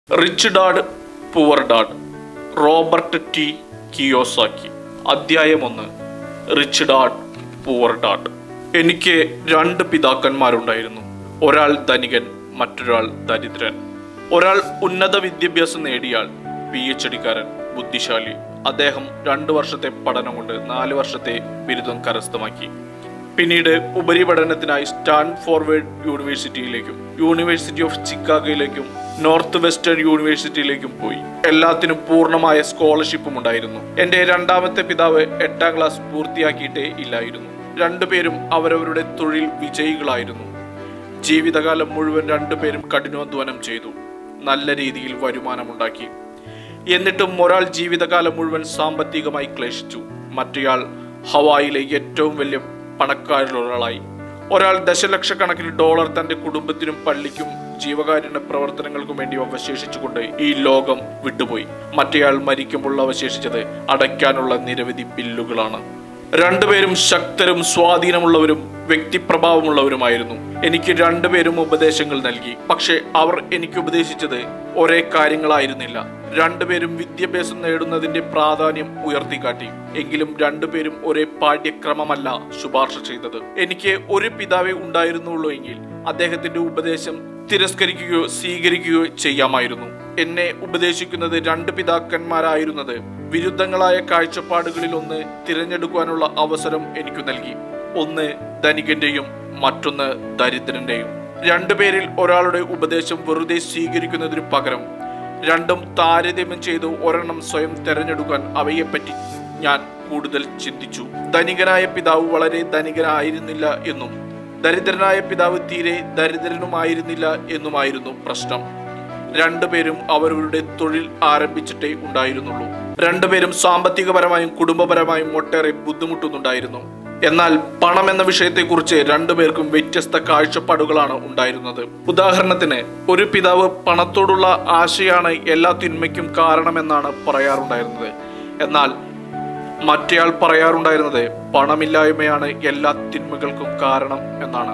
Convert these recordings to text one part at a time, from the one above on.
rich dad poor dad Robert T Kiyosaki അധ്യായം ഒന്ന് rich dad poor dad എനിക്ക് രണ്ട് പിതാക്കന്മാരുണ്ടായിരുന്നു ഒരാൾ ധനികൻ മറ്റൊരാൾ ദരിദ്രൻ ഒരാൾ ഉന്നത വിദ്യാഭ്യാസം നേടിയാൽ പി എച്ച് ഡിക്കാരൻ ബുദ്ധിശാലി അദ്ദേഹം രണ്ടു വർഷത്തെ പഠനം കൊണ്ട് നാല് വർഷത്തെ ബിരുദം കരസ്ഥമാക്കി പിന്നീട് ഉപരിപഠനത്തിനായി സ്റ്റാൻഫോർവേഡ് യൂണിവേഴ്സിറ്റിയിലേക്കും യൂണിവേഴ്സിറ്റി ഓഫ് ചിക്കാഗോയിലേക്കും നോർത്ത് വെസ്റ്റേൺ യൂണിവേഴ്സിറ്റിയിലേക്കും പോയി എല്ലാത്തിനും പൂർണ്ണമായ സ്കോളർഷിപ്പും ഉണ്ടായിരുന്നു എന്റെ രണ്ടാമത്തെ പിതാവ് എട്ടാം ക്ലാസ് പൂർത്തിയാക്കിയിട്ടേ ഇല്ലായിരുന്നു രണ്ടുപേരും അവരവരുടെ തൊഴിൽ വിജയികളായിരുന്നു ജീവിതകാലം മുഴുവൻ രണ്ടുപേരും കഠിനാധ്വാനം ചെയ്തു നല്ല രീതിയിൽ വരുമാനമുണ്ടാക്കി എന്നിട്ടും ഒരാൾ ജീവിതകാലം മുഴുവൻ സാമ്പത്തികമായി ക്ലേശിച്ചു മറ്റേയാൾ ഹവായിലെ ഏറ്റവും വലിയ പണക്കാരിലൊരാളായി ഒരാൾ ദശലക്ഷക്കണക്കിന് ഡോളർ തന്റെ കുടുംബത്തിനും പള്ളിക്കും ജീവകാരുണ്യ പ്രവർത്തനങ്ങൾക്കും വേണ്ടി അവശേഷിച്ചുകൊണ്ട് ഈ ലോകം വിട്ടുപോയി മറ്റേയാൾ മരിക്കുമ്പോൾ അവശേഷിച്ചത് അടയ്ക്കാനുള്ള നിരവധി ബില്ലുകളാണ് രണ്ടുപേരും ശക്തരും സ്വാധീനമുള്ളവരും വ്യക്തിപ്രഭാവമുള്ളവരുമായിരുന്നു എനിക്ക് രണ്ടുപേരും ഉപദേശങ്ങൾ നൽകി പക്ഷെ അവർ എനിക്ക് ഉപദേശിച്ചത് ഒരേ കാര്യങ്ങളായിരുന്നില്ല രണ്ടുപേരും വിദ്യാഭ്യാസം നേടുന്നതിന്റെ പ്രാധാന്യം ഉയർത്തിക്കാട്ടി എങ്കിലും രണ്ടുപേരും ഒരേ പാഠ്യക്രമമല്ല ശുപാർശ ചെയ്തത് എനിക്ക് ഒരു പിതാവേ ഉണ്ടായിരുന്നുള്ളൂ എങ്കിൽ അദ്ദേഹത്തിന്റെ ഉപദേശം തിരസ്കരിക്കുകയോ സ്വീകരിക്കുകയോ ചെയ്യാമായിരുന്നു എന്നെ ഉപദേശിക്കുന്നത് രണ്ട് പിതാക്കന്മാരായിരുന്നത് വിരുദ്ധങ്ങളായ കാഴ്ചപ്പാടുകളിൽ ഒന്ന് തിരഞ്ഞെടുക്കുവാനുള്ള അവസരം എനിക്ക് നൽകി ഒന്ന് ധനികന്റെയും മറ്റൊന്ന് ദരിദ്രന്റെയും രണ്ടുപേരിൽ ഒരാളുടെ ഉപദേശം വെറുതെ സ്വീകരിക്കുന്നതിനു പകരം രണ്ടും താരതമ്യം ചെയ്ത് ഒരെണ്ണം സ്വയം തിരഞ്ഞെടുക്കാൻ അവയെപ്പറ്റി ഞാൻ കൂടുതൽ ചിന്തിച്ചു ധനികനായ പിതാവ് വളരെ ധനികനായിരുന്നില്ല എന്നും ദരിദ്രനായ പിതാവ് തീരെ ദരിദ്രനുമായിരുന്നില്ല എന്നുമായിരുന്നു പ്രശ്നം രണ്ടുപേരും അവരവരുടെ തൊഴിൽ ആരംഭിച്ചിട്ടേ ഉണ്ടായിരുന്നുള്ളൂ രണ്ടുപേരും സാമ്പത്തികപരമായും കുടുംബപരമായും ഒട്ടേറെ ബുദ്ധിമുട്ടുന്നുണ്ടായിരുന്നു എന്നാൽ പണം എന്ന വിഷയത്തെക്കുറിച്ച് രണ്ടുപേർക്കും വ്യത്യസ്ത കാഴ്ചപ്പാടുകളാണ് ഉണ്ടായിരുന്നത് ഉദാഹരണത്തിന് ഒരു പിതാവ് പണത്തോടുള്ള ആശയാണ് എല്ലാ തിന്മയ്ക്കും കാരണമെന്നാണ് പറയാറുണ്ടായിരുന്നത് എന്നാൽ മറ്റേയാൾ പറയാറുണ്ടായിരുന്നത് പണമില്ലായ്മയാണ് എല്ലാ തിന്മകൾക്കും കാരണം എന്നാണ്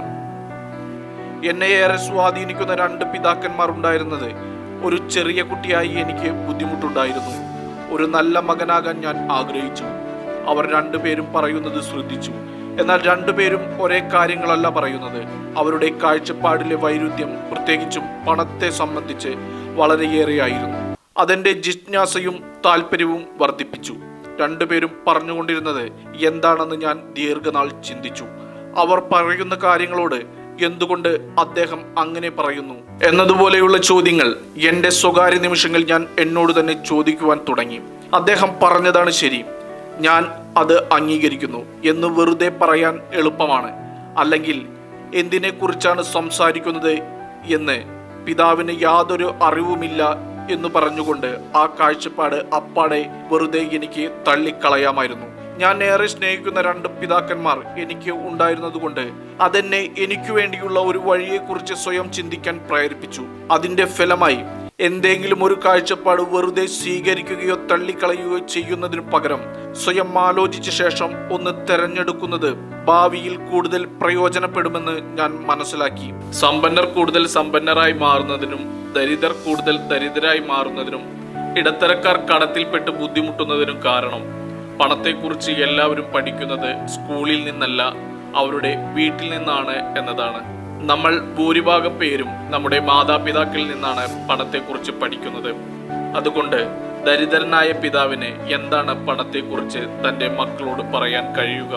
എന്നെ ഏറെ സ്വാധീനിക്കുന്ന രണ്ട് പിതാക്കന്മാർ ഉണ്ടായിരുന്നത് ഒരു ചെറിയ കുട്ടിയായി എനിക്ക് ബുദ്ധിമുട്ടുണ്ടായിരുന്നു ഒരു നല്ല മകനാകാൻ ഞാൻ ആഗ്രഹിച്ചു അവർ രണ്ടുപേരും പറയുന്നത് ശ്രദ്ധിച്ചു എന്നാൽ രണ്ടുപേരും ഒരേ കാര്യങ്ങളല്ല പറയുന്നത് അവരുടെ കാഴ്ചപ്പാടിലെ വൈരുദ്ധ്യം പ്രത്യേകിച്ചും പണത്തെ സംബന്ധിച്ച് വളരെയേറെയായിരുന്നു അതെന്റെ ജിജ്ഞാസയും താല്പര്യവും വർദ്ധിപ്പിച്ചു രണ്ടുപേരും പറഞ്ഞുകൊണ്ടിരുന്നത് എന്താണെന്ന് ഞാൻ ദീർഘനാൾ ചിന്തിച്ചു അവർ പറയുന്ന കാര്യങ്ങളോട് എന്തുകൊണ്ട് അദ്ദേഹം അങ്ങനെ പറയുന്നു എന്നതുപോലെയുള്ള ചോദ്യങ്ങൾ എന്റെ സ്വകാര്യ നിമിഷങ്ങൾ ഞാൻ എന്നോട് തന്നെ ചോദിക്കുവാൻ തുടങ്ങി അദ്ദേഹം പറഞ്ഞതാണ് ശരി ഞാൻ അത് അംഗീകരിക്കുന്നു എന്ന് വെറുതെ പറയാൻ എളുപ്പമാണ് അല്ലെങ്കിൽ എന്തിനെക്കുറിച്ചാണ് സംസാരിക്കുന്നത് എന്ന് പിതാവിന് യാതൊരു അറിവുമില്ല എന്ന് പറഞ്ഞുകൊണ്ട് ആ കാഴ്ചപ്പാട് അപ്പാടെ വെറുതെ എനിക്ക് തള്ളിക്കളയാമായിരുന്നു ഞാൻ ഏറെ സ്നേഹിക്കുന്ന രണ്ട് പിതാക്കന്മാർ എനിക്ക് ഉണ്ടായിരുന്നതുകൊണ്ട് അതെന്നെ എനിക്ക് വേണ്ടിയുള്ള ഒരു വഴിയെക്കുറിച്ച് സ്വയം ചിന്തിക്കാൻ പ്രേരിപ്പിച്ചു അതിന്റെ ഫലമായി എന്തെങ്കിലും ഒരു കാഴ്ചപ്പാട് വെറുതെ സ്വീകരിക്കുകയോ തള്ളിക്കളയുകയോ ചെയ്യുന്നതിനു പകരം സ്വയം ആലോചിച്ച ശേഷം ഒന്ന് തെരഞ്ഞെടുക്കുന്നത് ഭാവിയിൽ കൂടുതൽ പ്രയോജനപ്പെടുമെന്ന് ഞാൻ മനസ്സിലാക്കി സമ്പന്നർ കൂടുതൽ സമ്പന്നരായി മാറുന്നതിനും ദരിദ്രർ കൂടുതൽ ദരിദ്രരായി മാറുന്നതിനും ഇടത്തരക്കാർ കടത്തിൽപ്പെട്ട് ബുദ്ധിമുട്ടുന്നതിനും കാരണം പണത്തെക്കുറിച്ച് എല്ലാവരും പഠിക്കുന്നത് സ്കൂളിൽ നിന്നല്ല അവരുടെ വീട്ടിൽ നിന്നാണ് എന്നതാണ് നമ്മൾ ഭൂരിഭാഗം പേരും നമ്മുടെ മാതാപിതാക്കളിൽ നിന്നാണ് പണത്തെക്കുറിച്ച് പഠിക്കുന്നത് അതുകൊണ്ട് ദരിദ്രനായ പിതാവിന് എന്താണ് പണത്തെക്കുറിച്ച് തന്റെ മക്കളോട് പറയാൻ കഴിയുക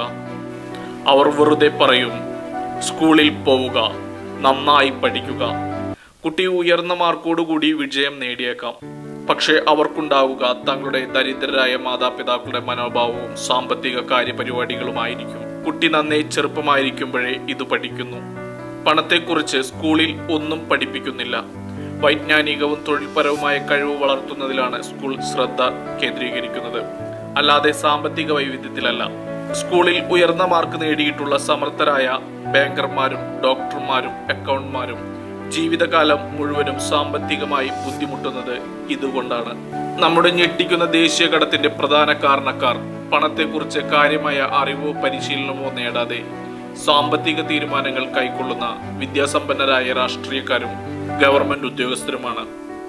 അവർ വെറുതെ പറയും സ്കൂളിൽ പോവുക നന്നായി പഠിക്കുക കുട്ടി ഉയർന്ന മാർക്കോടുകൂടി വിജയം നേടിയേക്കാം പക്ഷെ അവർക്കുണ്ടാവുക തങ്ങളുടെ ദരിദ്രരായ മാതാപിതാക്കളുടെ മനോഭാവവും സാമ്പത്തിക കാര്യപരിപാടികളുമായിരിക്കും കുട്ടി നന്നേ ചെറുപ്പമായിരിക്കുമ്പോഴേ ഇത് പഠിക്കുന്നു പണത്തെക്കുറിച്ച് സ്കൂളിൽ ഒന്നും പഠിപ്പിക്കുന്നില്ല വൈജ്ഞാനികവും തൊഴിൽപരവുമായ കഴിവ് വളർത്തുന്നതിലാണ് സ്കൂൾ ശ്രദ്ധ കേന്ദ്രീകരിക്കുന്നത് അല്ലാതെ സാമ്പത്തിക വൈവിധ്യത്തിലല്ല സ്കൂളിൽ ഉയർന്ന മാർക്ക് നേടിയിട്ടുള്ള സമർത്ഥരായ ബാങ്കർമാരും ഡോക്ടർമാരും അക്കൗണ്ടന്മാരും ജീവിതകാലം മുഴുവനും സാമ്പത്തികമായി ബുദ്ധിമുട്ടുന്നത് ഇതുകൊണ്ടാണ് നമ്മുടെ ഞെട്ടിക്കുന്ന ദേശീയ കടത്തിന്റെ പ്രധാന കാരണക്കാർ പണത്തെക്കുറിച്ച് കാര്യമായ അറിവോ പരിശീലനമോ നേടാതെ സാമ്പത്തിക തീരുമാനങ്ങൾ കൈക്കൊള്ളുന്ന വിദ്യാസമ്പന്നരായ രാഷ്ട്രീയക്കാരും ഗവൺമെന്റ് ഉദ്യോഗസ്ഥരുമാണ്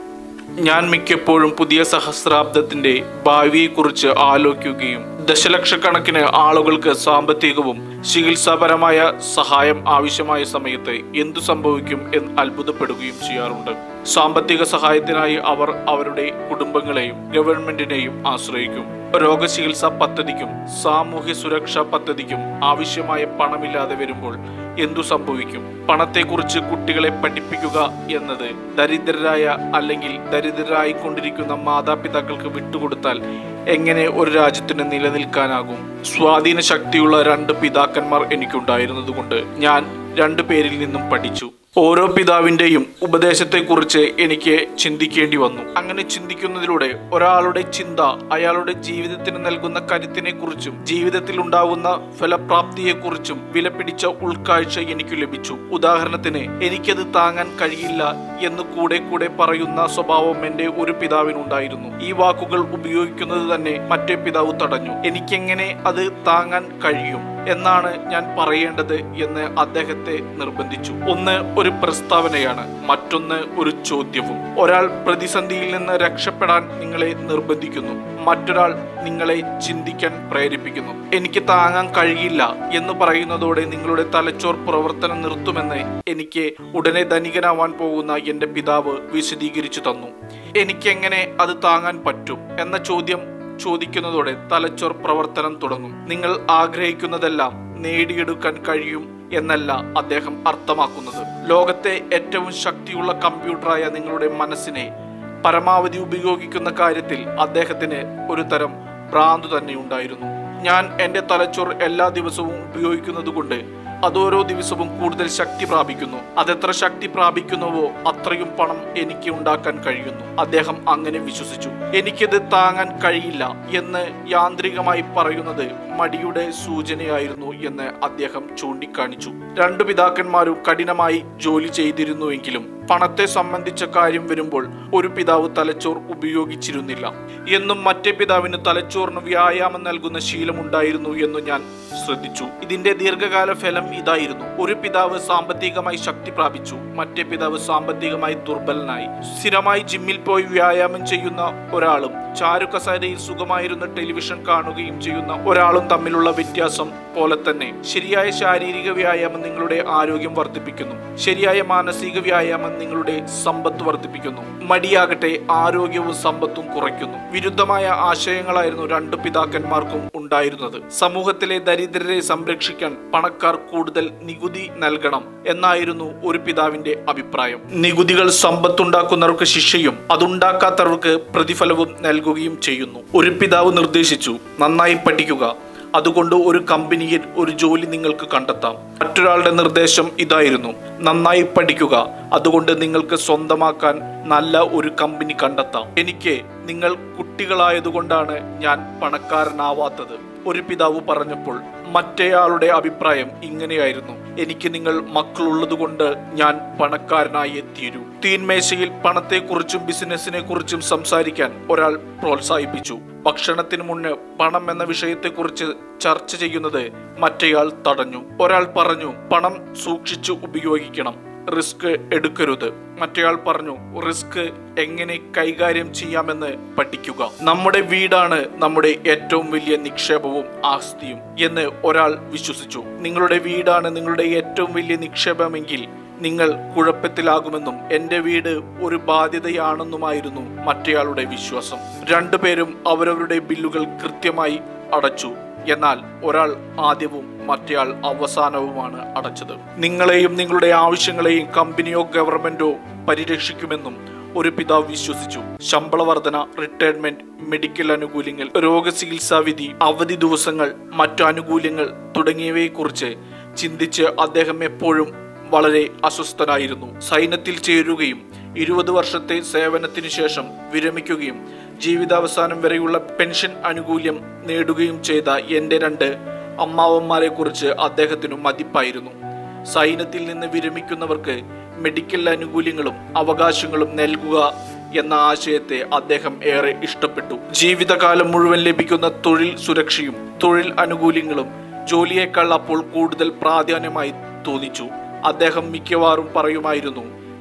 ഞാൻ മിക്കപ്പോഴും പുതിയ സഹസ്രാബ്ദത്തിന്റെ ഭാവിയെക്കുറിച്ച് ആലോചിക്കുകയും ദശലക്ഷക്കണക്കിന് ആളുകൾക്ക് സാമ്പത്തികവും ചികിത്സാപരമായ സഹായം ആവശ്യമായ സമയത്ത് എന്തു സംഭവിക്കും എന്ന് അത്ഭുതപ്പെടുകയും ചെയ്യാറുണ്ട് സാമ്പത്തിക സഹായത്തിനായി അവർ അവരുടെ കുടുംബങ്ങളെയും ഗവൺമെന്റിനെയും ആശ്രയിക്കും രോഗചികിത്സാ പദ്ധതിക്കും സാമൂഹ്യ സുരക്ഷാ പദ്ധതിക്കും ആവശ്യമായ പണമില്ലാതെ വരുമ്പോൾ എന്തു സംഭവിക്കും പണത്തെക്കുറിച്ച് കുട്ടികളെ പഠിപ്പിക്കുക എന്നത് ദരിദ്രരായ അല്ലെങ്കിൽ ദരിദ്രരായിക്കൊണ്ടിരിക്കുന്ന മാതാപിതാക്കൾക്ക് വിട്ടുകൊടുത്താൽ എങ്ങനെ ഒരു രാജ്യത്തിന് നിലനിൽക്കാനാകും സ്വാധീന ശക്തിയുള്ള രണ്ട് പിതാക്കന്മാർ എനിക്കുണ്ടായിരുന്നതുകൊണ്ട് ഞാൻ രണ്ടു പേരിൽ നിന്നും പഠിച്ചു ഓരോ പിതാവിന്റെയും ഉപദേശത്തെക്കുറിച്ച് എനിക്ക് ചിന്തിക്കേണ്ടി വന്നു അങ്ങനെ ചിന്തിക്കുന്നതിലൂടെ ഒരാളുടെ ചിന്ത അയാളുടെ ജീവിതത്തിന് നൽകുന്ന കരുത്തിനെ കുറിച്ചും ജീവിതത്തിൽ ഉണ്ടാകുന്ന ഫലപ്രാപ്തിയെക്കുറിച്ചും വിലപിടിച്ച ഉൾക്കാഴ്ച എനിക്ക് ലഭിച്ചു ഉദാഹരണത്തിന് എനിക്കത് താങ്ങാൻ കഴിയില്ല എന്ന് കൂടെ കൂടെ പറയുന്ന സ്വഭാവം എന്റെ ഒരു പിതാവിനുണ്ടായിരുന്നു ഈ വാക്കുകൾ ഉപയോഗിക്കുന്നത് തന്നെ മറ്റേ പിതാവ് തടഞ്ഞു എനിക്കെങ്ങനെ അത് താങ്ങാൻ കഴിയും എന്നാണ് ഞാൻ പറയേണ്ടത് എന്ന് അദ്ദേഹത്തെ നിർബന്ധിച്ചു ഒന്ന് ഒരു പ്രസ്താവനയാണ് മറ്റൊന്ന് ഒരു ചോദ്യവും ഒരാൾ പ്രതിസന്ധിയിൽ നിന്ന് രക്ഷപ്പെടാൻ നിങ്ങളെ നിർബന്ധിക്കുന്നു മറ്റൊരാൾ നിങ്ങളെ ചിന്തിക്കാൻ പ്രേരിപ്പിക്കുന്നു എനിക്ക് താങ്ങാൻ കഴിയില്ല എന്ന് പറയുന്നതോടെ നിങ്ങളുടെ തലച്ചോർ പ്രവർത്തനം നിർത്തുമെന്ന് എനിക്ക് ഉടനെ ധനികനാവാൻ പോകുന്ന എന്റെ പിതാവ് വിശദീകരിച്ചു തന്നു എനിക്കെങ്ങനെ അത് താങ്ങാൻ പറ്റും എന്ന ചോദ്യം ചോദിക്കുന്നതോടെ തലച്ചോർ പ്രവർത്തനം തുടങ്ങും നിങ്ങൾ ആഗ്രഹിക്കുന്നതെല്ലാം നേടിയെടുക്കാൻ കഴിയും എന്നല്ല അദ്ദേഹം അർത്ഥമാക്കുന്നത് ലോകത്തെ ഏറ്റവും ശക്തിയുള്ള കമ്പ്യൂട്ടറായ നിങ്ങളുടെ മനസ്സിനെ പരമാവധി ഉപയോഗിക്കുന്ന കാര്യത്തിൽ അദ്ദേഹത്തിന് ഒരു തരം ഭ്രാന്തു തന്നെ ഉണ്ടായിരുന്നു ഞാൻ എൻ്റെ തലച്ചോർ എല്ലാ ദിവസവും ഉപയോഗിക്കുന്നത് കൊണ്ട് അത് ഓരോ ദിവസവും കൂടുതൽ ശക്തി പ്രാപിക്കുന്നു അതെത്ര ശക്തി പ്രാപിക്കുന്നുവോ അത്രയും പണം എനിക്ക് ഉണ്ടാക്കാൻ കഴിയുന്നു അദ്ദേഹം അങ്ങനെ വിശ്വസിച്ചു എനിക്കത് താങ്ങാൻ കഴിയില്ല എന്ന് യാന്ത്രികമായി പറയുന്നത് മടിയുടെ സൂചനയായിരുന്നു എന്ന് അദ്ദേഹം ചൂണ്ടിക്കാണിച്ചു രണ്ടു പിതാക്കന്മാരും കഠിനമായി ജോലി ചെയ്തിരുന്നുവെങ്കിലും പണത്തെ സംബന്ധിച്ച കാര്യം വരുമ്പോൾ ഒരു പിതാവ് തലച്ചോർ ഉപയോഗിച്ചിരുന്നില്ല എന്നും മറ്റേ പിതാവിന് തലച്ചോറിന് വ്യായാമം നൽകുന്ന ശീലമുണ്ടായിരുന്നു എന്ന് ഞാൻ ശ്രദ്ധിച്ചു ഇതിന്റെ ദീർഘകാല ഫലം ഇതായിരുന്നു ഒരു പിതാവ് സാമ്പത്തികമായി ശക്തി പ്രാപിച്ചു മറ്റേ പിതാവ് സാമ്പത്തികമായി ദുർബലനായി സ്ഥിരമായി ജിമ്മിൽ പോയി വ്യായാമം ചെയ്യുന്ന ഒരാളും ചാരുകസേരയിൽ സുഖമായിരുന്ന ടെലിവിഷൻ കാണുകയും ചെയ്യുന്ന ഒരാളും തമ്മിലുള്ള വ്യത്യാസം പോലെ തന്നെ ശരിയായ ശാരീരിക വ്യായാമം നിങ്ങളുടെ ആരോഗ്യം വർദ്ധിപ്പിക്കുന്നു ശരിയായ മാനസിക വ്യായാമം നിങ്ങളുടെ സമ്പത്ത് വർദ്ധിപ്പിക്കുന്നു മടിയാകട്ടെ ആരോഗ്യവും സമ്പത്തും കുറയ്ക്കുന്നു വിരുദ്ധമായ ആശയങ്ങളായിരുന്നു രണ്ടു പിതാക്കന്മാർക്കും ഉണ്ടായിരുന്നത് സമൂഹത്തിലെ ദരിദ്രരെ സംരക്ഷിക്കാൻ പണക്കാർ കൂടുതൽ നികുതി നൽകണം എന്നായിരുന്നു ഒരു പിതാവിന്റെ അഭിപ്രായം നികുതികൾ സമ്പത്തുണ്ടാക്കുന്നവർക്ക് ശിക്ഷയും അതുണ്ടാക്കാത്തവർക്ക് പ്രതിഫലവും നൽകുകയും ചെയ്യുന്നു ഒരു പിതാവ് നിർദ്ദേശിച്ചു നന്നായി പഠിക്കുക അതുകൊണ്ട് ഒരു കമ്പനിയിൽ ഒരു ജോലി നിങ്ങൾക്ക് കണ്ടെത്താം മറ്റൊരാളുടെ നിർദ്ദേശം ഇതായിരുന്നു നന്നായി പഠിക്കുക അതുകൊണ്ട് നിങ്ങൾക്ക് സ്വന്തമാക്കാൻ നല്ല ഒരു കമ്പനി കണ്ടെത്താം എനിക്ക് നിങ്ങൾ കുട്ടികളായതുകൊണ്ടാണ് ഞാൻ പണക്കാരനാവാത്തത് ഒരു പിതാവ് പറഞ്ഞപ്പോൾ മറ്റേയാളുടെ അഭിപ്രായം ഇങ്ങനെയായിരുന്നു എനിക്ക് നിങ്ങൾ മക്കളുള്ളതുകൊണ്ട് ഞാൻ പണക്കാരനായി തീരൂ തീന്മേശയിൽ പണത്തെക്കുറിച്ചും ബിസിനസിനെ കുറിച്ചും സംസാരിക്കാൻ ഒരാൾ പ്രോത്സാഹിപ്പിച്ചു ഭക്ഷണത്തിന് മുന്നേ പണം എന്ന വിഷയത്തെക്കുറിച്ച് ചർച്ച ചെയ്യുന്നത് മറ്റേയാൾ തടഞ്ഞു ഒരാൾ പറഞ്ഞു പണം സൂക്ഷിച്ചു ഉപയോഗിക്കണം റിസ്ക് എടുക്കരുത് മറ്റേയാൾ പറഞ്ഞു റിസ്ക് എങ്ങനെ കൈകാര്യം ചെയ്യാമെന്ന് പഠിക്കുക നമ്മുടെ വീടാണ് നമ്മുടെ ഏറ്റവും വലിയ നിക്ഷേപവും ആസ്തിയും എന്ന് ഒരാൾ വിശ്വസിച്ചു നിങ്ങളുടെ വീടാണ് നിങ്ങളുടെ ഏറ്റവും വലിയ നിക്ഷേപമെങ്കിൽ നിങ്ങൾ കുഴപ്പത്തിലാകുമെന്നും എന്റെ വീട് ഒരു ബാധ്യതയാണെന്നുമായിരുന്നു മറ്റേയാളുടെ വിശ്വാസം രണ്ടുപേരും അവരവരുടെ ബില്ലുകൾ കൃത്യമായി അടച്ചു എന്നാൽ ഒരാൾ ആദ്യവും മറ്റേയാൾ അവസാനവുമാണ് അടച്ചത് നിങ്ങളെയും നിങ്ങളുടെ ആവശ്യങ്ങളെയും കമ്പനിയോ ഗവൺമെന്റോ പരിരക്ഷിക്കുമെന്നും ഒരു പിതാവ് വിശ്വസിച്ചു ശമ്പള വർധന റിട്ടയർമെന്റ് മെഡിക്കൽ ആനുകൂല്യങ്ങൾ രോഗചികിത്സാ വിധി അവധി ദിവസങ്ങൾ മറ്റു ആനുകൂല്യങ്ങൾ തുടങ്ങിയവയെക്കുറിച്ച് ചിന്തിച്ച് അദ്ദേഹം എപ്പോഴും വളരെ അസ്വസ്ഥനായിരുന്നു സൈന്യത്തിൽ ചേരുകയും ഇരുപത് വർഷത്തെ സേവനത്തിന് ശേഷം വിരമിക്കുകയും ജീവിതാവസാനം വരെയുള്ള പെൻഷൻ ആനുകൂല്യം നേടുകയും ചെയ്ത എന്റെ രണ്ട് അമ്മാവന്മാരെ കുറിച്ച് അദ്ദേഹത്തിനു മതിപ്പായിരുന്നു സൈന്യത്തിൽ നിന്ന് വിരമിക്കുന്നവർക്ക് മെഡിക്കൽ ആനുകൂല്യങ്ങളും അവകാശങ്ങളും നൽകുക എന്ന ആശയത്തെ അദ്ദേഹം ഏറെ ഇഷ്ടപ്പെട്ടു ജീവിതകാലം മുഴുവൻ ലഭിക്കുന്ന തൊഴിൽ സുരക്ഷയും തൊഴിൽ ആനുകൂല്യങ്ങളും ജോലിയേക്കാൾ അപ്പോൾ കൂടുതൽ പ്രാധാന്യമായി തോന്നിച്ചു അദ്ദേഹം മിക്കവാറും പറയുമായിരുന്നു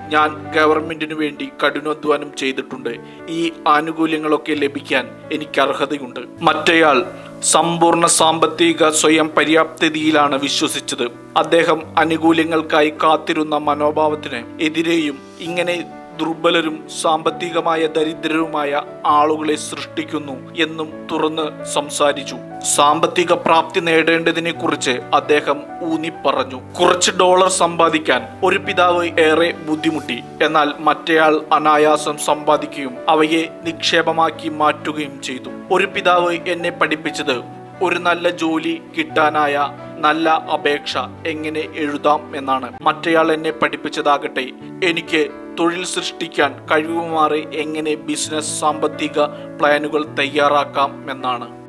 ഞാൻ ഗവൺമെന്റിനു വേണ്ടി കഠിനാധ്വാനം ചെയ്തിട്ടുണ്ട് ഈ ആനുകൂല്യങ്ങളൊക്കെ ലഭിക്കാൻ എനിക്ക് അർഹതയുണ്ട് മറ്റേയാൾ സമ്പൂർണ്ണ സാമ്പത്തിക സ്വയം പര്യാപ്തതയിലാണ് വിശ്വസിച്ചത് അദ്ദേഹം ആനുകൂല്യങ്ങൾക്കായി കാത്തിരുന്ന മനോഭാവത്തിന് എതിരെയും ഇങ്ങനെ ദുർബലരും സാമ്പത്തികമായ ദരിദ്രരുമായ ആളുകളെ സൃഷ്ടിക്കുന്നു എന്നും തുറന്ന് സംസാരിച്ചു സാമ്പത്തിക പ്രാപ്തി നേടേണ്ടതിനെ കുറിച്ച് അദ്ദേഹം ഊന്നി പറഞ്ഞു കുറച്ച് ഡോളർ സമ്പാദിക്കാൻ ഒരു പിതാവ് ഏറെ ബുദ്ധിമുട്ടി എന്നാൽ മറ്റേയാൾ അനായാസം സമ്പാദിക്കുകയും അവയെ നിക്ഷേപമാക്കി മാറ്റുകയും ചെയ്തു ഒരു പിതാവ് എന്നെ പഠിപ്പിച്ചത് ഒരു നല്ല ജോലി കിട്ടാനായ നല്ല അപേക്ഷ എങ്ങനെ എഴുതാം എന്നാണ് മറ്റേയാൾ എന്നെ പഠിപ്പിച്ചതാകട്ടെ എനിക്ക് തൊഴിൽ സൃഷ്ടിക്കാൻ കഴിവുമാറി എങ്ങനെ ബിസിനസ് സാമ്പത്തിക പ്ലാനുകൾ തയ്യാറാക്കാം എന്നാണ്